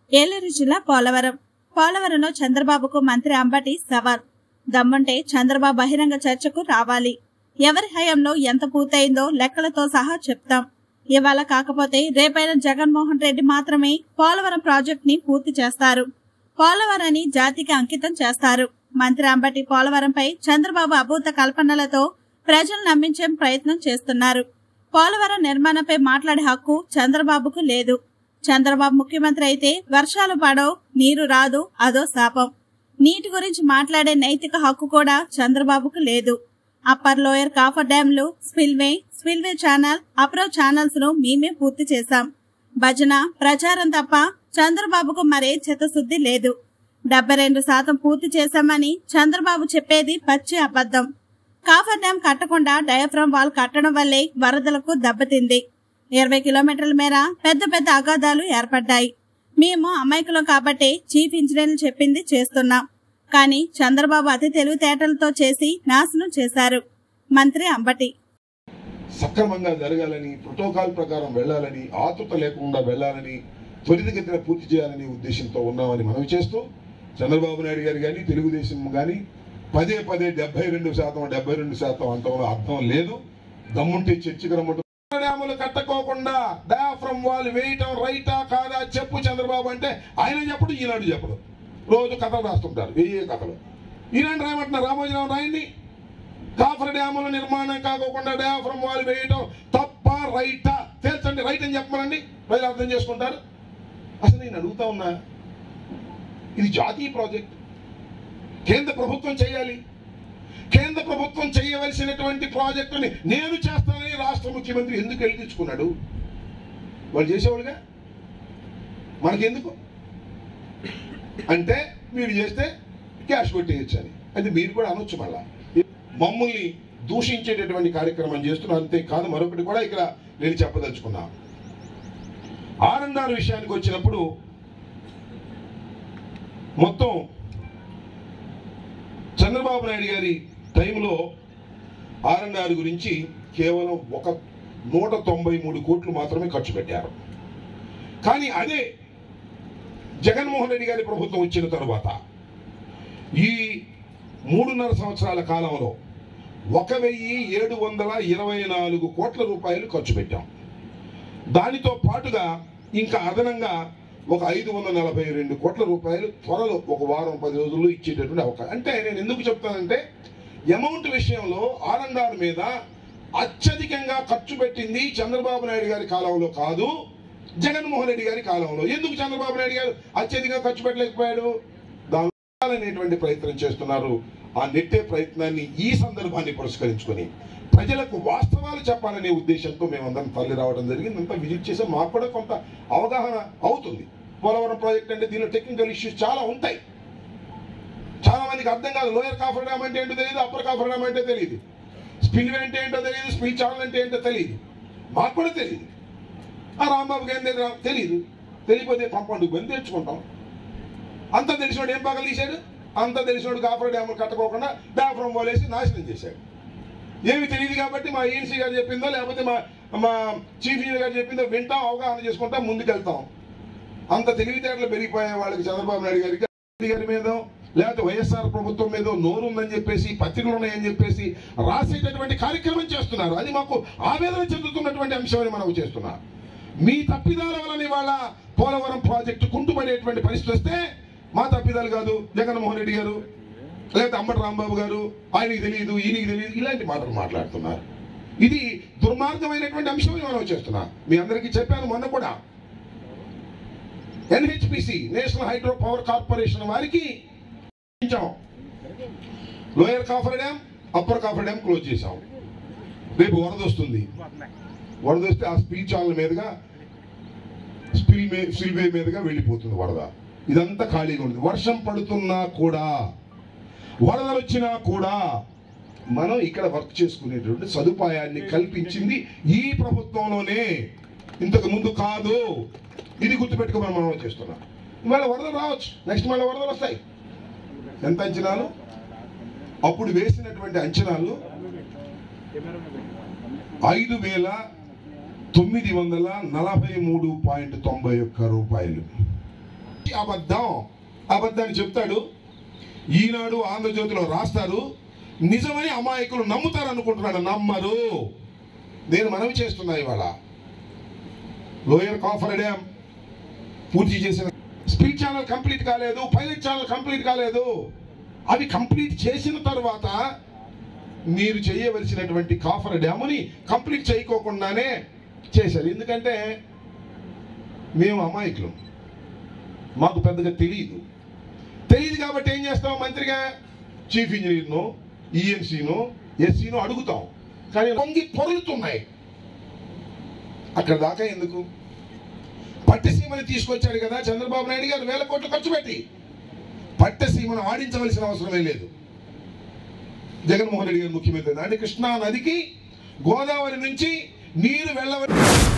ఏలూరు జిల్లా పోలవరం పోలవరంలో చంద్రబాబుకు మంత్రి అంబటి సవాల్ దమ్ముంటే చంద్రబాబు బహిరంగ చర్చకు రావాలి ఎవరి హయాంలో ఎంత పూర్తయిందో లెక్కలతో సహా చెప్తాం ఇవాళ కాకపోతే రేపైన జగన్మోహన్ రెడ్డి మాత్రమే పోలవరం ప్రాజెక్ట్ ని పూర్తి చేస్తారు పోలవరాన్ని జాతికి అంకితం చేస్తారు మంత్రి అంబటి పోలవరంపై చంద్రబాబు అభూత కల్పనలతో ప్రజలు నమ్మించే ప్రయత్నం చేస్తున్నారు పోలవరం నిర్మాణంపై మాట్లాడే హక్కు చంద్రబాబుకు లేదు చంద్రబాబు ముఖ్యమంత్రి అయితే వర్షాలు పడవు నీరు రాదు అదో శాపం నీటి గురించి మాట్లాడే నైతిక హక్కు కూడా చంద్రబాబుకు లేదు అప్పర్ లోయర్ కాఫర్ డ్యాంలు spillway spillway channel approach channels ను మేమే పూర్తి చేశాం భజన ప్రచారం తప్ప చంద్రబాబుకు మరే చిత్తశుద్ధి లేదు డెబ్బై రెండు శాతం పూర్తి చేశామని చంద్రబాబు చెప్పేది పచ్చి అబద్ధం కాఫర్ డ్యాం కట్టకుండా డయాఫ్రమ్ వాల్ కట్టడం వల్లే వరదలకు దెబ్బతింది ఇరవై కిలోమీటర్ల మేర పెద్ద పెద్ద అగాధాలు ఏర్పడ్డాయి మేము అమాయకులం కాబట్టే చీఫ్ ఇంజనీర్లు చెప్పింది చేస్తున్నాం కానీ చంద్రబాబు అతి తెలివితేటలతో చేసి నాశనం చేశారు మంత్రి అంబటి సక్రమంగా జరగాలని ప్రోటోకాల్ ప్రకారం వెళ్ళాలని ఆతృత లేకుండా వెళ్ళాలని త్వరితగతిన పూర్తి చేయాలనే ఉద్దేశంతో ఉన్నామని మనవి చేస్తూ చంద్రబాబు నాయుడు గారు కానీ తెలుగుదేశం కానీ పదే పదే డెబ్బై రెండు శాతం డెబ్బై రెండు శాతం అంతంలో అర్థం లేదు దమ్ముంటే చర్చకు రమ్మంటు డ్యాములు కట్టకోకుండా డయాఫ్రమ్ వాళ్ళు వేయటం రైటా కాదా చెప్పు చంద్రబాబు అంటే ఆయన చెప్పడు ఈనాడు చెప్పడు రోజు కథలు రాస్తుంటారు ఏ కథలు ఈనాడు రాయమంటున్నారు రామోజీరావు రాయండి కాఫర్ డ్యాముల నిర్మాణం కాకోకుండా డయాఫ్రమ్ వాళ్ళు వేయటం తప్ప రైటా తేల్చండి రైట్ అని చెప్పమనండి ప్రజలు అర్థం చేసుకుంటారు అసలు నేను అడుగుతా ఉన్నా ఇది జాతీయ ప్రాజెక్ట్ కేంద్ర ప్రభుత్వం చేయాలి కేంద్ర ప్రభుత్వం చేయవలసినటువంటి ప్రాజెక్టుని నేను చేస్తానని రాష్ట్ర ముఖ్యమంత్రి ఎందుకు వెళ్ళి తెచ్చుకున్నాడు వాళ్ళు చేసేవాళ్ళుగా మనకెందుకు అంటే మీరు చేస్తే క్యాష్ కొట్టేయచ్చు అని అంటే మీరు కూడా అనొచ్చు మళ్ళా మమ్మల్ని దూషించేటటువంటి కార్యక్రమం చేస్తున్నారు అంతేకాదు మరొకటి కూడా ఇక్కడ నేను చెప్పదలుచుకున్నా ఆర్ఎన్ఆర్ విషయానికి వచ్చినప్పుడు మొత్తం చంద్రబాబు నాయుడు గారి టైంలో ఆర్ఎన్ఆర్ గురించి కేవలం ఒక నూట తొంభై మూడు కోట్లు మాత్రమే ఖర్చు పెట్టారు కానీ అదే జగన్మోహన్ రెడ్డి గారి ప్రభుత్వం వచ్చిన తరువాత ఈ మూడున్నర సంవత్సరాల కాలంలో ఒక వెయ్యి ఏడు వందల ఇరవై నాలుగు కోట్ల రూపాయలు ఖర్చు పెట్టాం దానితో పాటుగా ఇంకా అదనంగా ఒక ఐదు వందల నలభై రెండు కోట్ల రూపాయలు త్వరలో ఒక వారం పది రోజుల్లో ఇచ్చేటటువంటి అవకాశం అంటే నేను ఎందుకు చెప్తానంటే అమౌంట్ విషయంలో ఆనందాల మీద అత్యధికంగా ఖర్చు పెట్టింది చంద్రబాబు నాయుడు గారి కాలంలో కాదు జగన్మోహన్ రెడ్డి గారి కాలంలో ఎందుకు చంద్రబాబు నాయుడు గారు అత్యధికంగా ఖర్చు పెట్టలేకపోయాడు దాని అనేటువంటి ప్రయత్నం చేస్తున్నారు ఆ నెట్టే ప్రయత్నాన్ని ఈ సందర్భాన్ని పురస్కరించుకొని ప్రజలకు వాస్తవాలు చెప్పాలనే ఉద్దేశంతో మేమందరం తల్లి రావడం జరిగింది అంతా విజిట్ చేసాం మాకు కూడా కొంత అవగాహన అవుతుంది పోలవరం ప్రాజెక్ట్ అంటే దీనిలో టెక్నికల్ ఇష్యూస్ చాలా ఉంటాయి చాలా మందికి అర్థం కాదు లోయర్ కాఫర్ డ్యామ్ అంటే ఏంటో తెలియదు అప్పర్ కాఫర్ డ్యామ్ అంటే తెలియదు స్పిల్ అంటే ఏంటో తెలియదు స్పిల్ ఛానల్ అంటే ఏంటో తెలియదు మాకు కూడా తెలియదు ఆ రాంబాబుకి ఏం తెలియదు తెలియదు తెలియకపోతే పంపండి బంద్ తెచ్చుకుంటాం అంత తెలిసినోడు ఏం పగలు తీశాడు అంత తెలిసినోడు కాఫర్ డ్యామ్ కట్టుకోకుండా డ్యాఫ్రమ్ పోలేసి నాశనం చేశాడు ఏమి తెలియదు కాబట్టి మా ఏఎన్సీ గారు చెప్పిందో లేకపోతే మా మా చీఫ్ ఇంజనీర్ గారు చెప్పిందో వింటాం అవగాహన చేసుకుంటాం ముందుకెళ్తాం అంత తెలివితేటలు పెరిగిపోయే వాళ్ళకి చంద్రబాబు నాయుడు గారికి రెడ్డి గారి మీద లేకపోతే వైఎస్ఆర్ ప్రభుత్వం మీద నోరుందని చెప్పేసి పత్రికలు ఉన్నాయని చెప్పేసి రాసేటటువంటి కార్యక్రమం చేస్తున్నారు అది మాకు ఆవేదన చెందుతున్నటువంటి అంశమని మనం చేస్తున్నాం మీ తప్పిదాల వలన ఇవాళ పోలవరం ప్రాజెక్టు కుంటుపడేటువంటి పరిస్థితి వస్తే మా తప్పిదాలు కాదు జగన్మోహన్ రెడ్డి గారు లేకపోతే అంబటి రాంబాబు గారు ఆయనకి తెలియదు ఈయనకి తెలియదు ఇలాంటి మాటలు మాట్లాడుతున్నారు ఇది దుర్మార్గమైనటువంటి అంశం మనం చేస్తున్నా మీ అందరికీ చెప్పాను మొన్న కూడా NHPC national hydro power corporation వారికి ఇచ్చాం lower coffer dam upper coffer dam close చేశాం రేపు వరద వస్తుంది వరద వస్తే ఆ స్పీల్ ఛానల్ మీదుగా స్పిల్ మే స్పిల్వే మీదుగా వెళ్ళిపోతుంది వరద ఇదంతా ఖాళీగా ఉంటుంది వర్షం పడుతున్నా కూడా వరదలు వచ్చినా కూడా మనం ఇక్కడ వర్క్ చేసుకునేటువంటి సదుపాయాన్ని కల్పించింది ఈ ప్రభుత్వంలోనే ఇంతకు ముందు కాదు ఇది గుర్తుపెట్టుకోమని మనం చేస్తున్నాం ఇవాళ వరదలు రావచ్చు నెక్స్ట్ మళ్ళీ వరదలు వస్తాయి ఎంత అంచనాలు అప్పుడు వేసినటువంటి అంచనాలు ఐదు వేల తొమ్మిది వందల నలభై మూడు పాయింట్ తొంభై ఒక్క రూపాయలు వట్టి అబద్ధం అబద్ధాన్ని చెప్తాడు ఈనాడు ఆంధ్రజ్యోతిలో రాస్తారు నిజమని అమాయకులు నమ్ముతారు అనుకుంటున్నాడు నమ్మరు నేను మనవి చేస్తున్నా ఇవాళ లోయర్ కాఫర్ డ్యామ్ పూర్తి చేసిన స్పీడ్ ఛానల్ కంప్లీట్ కాలేదు పైలట్ ఛానల్ కంప్లీట్ కాలేదు అవి కంప్లీట్ చేసిన తర్వాత మీరు చేయవలసినటువంటి కాఫర్ డ్యాముని కంప్లీట్ చేయకోకుండానే చేశారు ఎందుకంటే మేము అమాయకులం మాకు పెద్దగా తెలియదు తెలియదు కాబట్టి ఏం చేస్తాం మంత్రిగా చీఫ్ ఇంజనీర్ను ఈఎన్సీను ఎస్సీను అడుగుతాం కానీ పొంగి పొరులుతున్నాయి అక్కడ దాకా ఎందుకు పట్టసీమని తీసుకొచ్చాడు కదా చంద్రబాబు నాయుడు గారు వేల కోట్లు ఖర్చు పెట్టి పట్టసీమను ఆడించవలసిన అవసరమే లేదు జగన్మోహన్ రెడ్డి గారు ముఖ్యమంత్రి అంటే కృష్ణా నదికి గోదావరి నుంచి నీరు వెళ్ళవలసి